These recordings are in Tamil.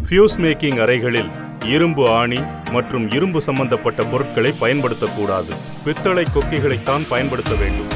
ஃபியூஸ் மேக்கிங் அறைகளில் இரும்பு ஆணி மற்றும் இரும்பு சம்பந்தப்பட்ட பொருட்களை பயன்படுத்தக்கூடாது பித்தளை கொக்கிகளைத்தான் பயன்படுத்த வேண்டும்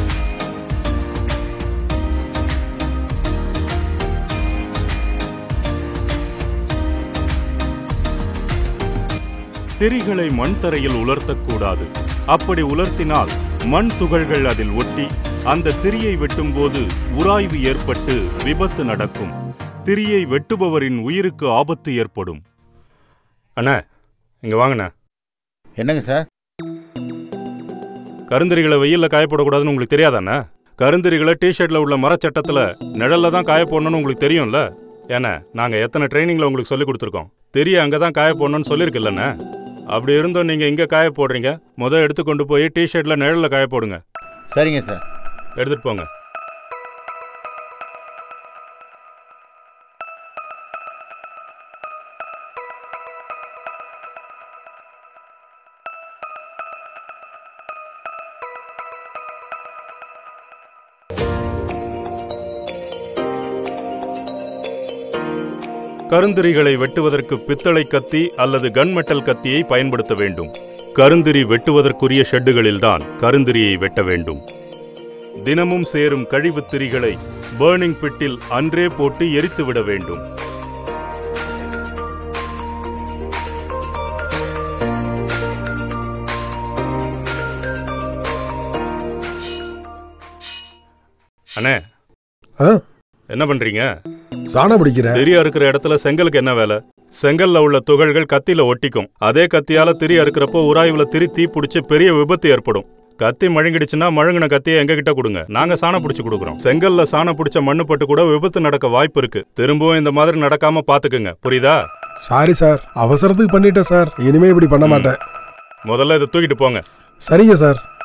திரிகளை மண் தரையில் உலர்த்தக்கூடாது அப்படி உலர்த்தினால் மண் துகள்கள் அதில் ஒட்டி அந்த திரியை வெட்டும்போது உராய்வு ஏற்பட்டு விபத்து நடக்கும் திரியை வெட்டுபவரின் உயிருக்கு ஆபத்து ஏற்படும் அண்ணா இங்க வாங்கண்ணா என்னங்க சார் கருந்தரிகளை வெயில்ல காய போடக்கூடாதுன்னு உங்களுக்கு தெரியாதாண்ணா கருந்தரிகளை டிஷர்ட்ல உள்ள மரச்சட்டத்துல நிழல்ல தான் காய போடணும்னு உங்களுக்கு தெரியும்ல ஏன்னா நாங்க எத்தனை ட்ரைனிங்ல உங்களுக்கு சொல்லி கொடுத்துருக்கோம் தெரிய அங்க தான் காய போடணும்னு சொல்லியிருக்கில்லண்ணா அப்படி இருந்தும் நீங்க இங்க காய போடுறீங்க முத எடுத்து கொண்டு போய் டிஷர்ட்ல நிழல்ல காய போடுங்க சரிங்க சார் எடுத்துட்டு போங்க கருந்திரிகளை வெட்டுவதற்கு பித்தளை கத்தி அல்லது கன்மெட்டல் கத்தியை பயன்படுத்த வேண்டும் கருந்திரி வெட்டுவதற்குரிய ஷெட்டுகளில்தான் கருந்திரியை வெட்ட வேண்டும் தினமும் சேரும் கழிவுத் திரிகளை பேர்னிங் பிட்டில் அன்றே போட்டு எரித்து விட வேண்டும் அண்ணே ஆ என்ன பண்றீங்க சாணம் பிடிக்கிறேன் திரி அறுக்கிற இடத்துல செங்கலுக்கு என்ன வேலை செங்கல்ல உள்ள துகள்கள் கத்தியில ஒட்டிக்கும் அதே கத்தியால திரி அறுக்கிறப்போ உராய்வுல திரி தீ பிடிச்சு பெரிய விபத்து ஏற்படும் கத்தி மழுங்கிடுச்சுன்னா மழுங்கின கத்தியை எங்க கிட்ட கொடுங்க நாங்க சாணம் பிடிச்சு கொடுக்குறோம் செங்கல்ல சாணம் பிடிச்ச மண்ணு பட்டு கூட விபத்து நடக்க வாய்ப்பு இருக்கு திரும்பவும் இந்த மாதிரி நடக்காம பாத்துக்குங்க புரியுதா சாரி சார் அவசரத்துக்கு பண்ணிட்டேன் சார் இனிமே இப்படி பண்ண மாட்டேன் முதல்ல இதை தூக்கிட்டு போங்க சரிங்க சார்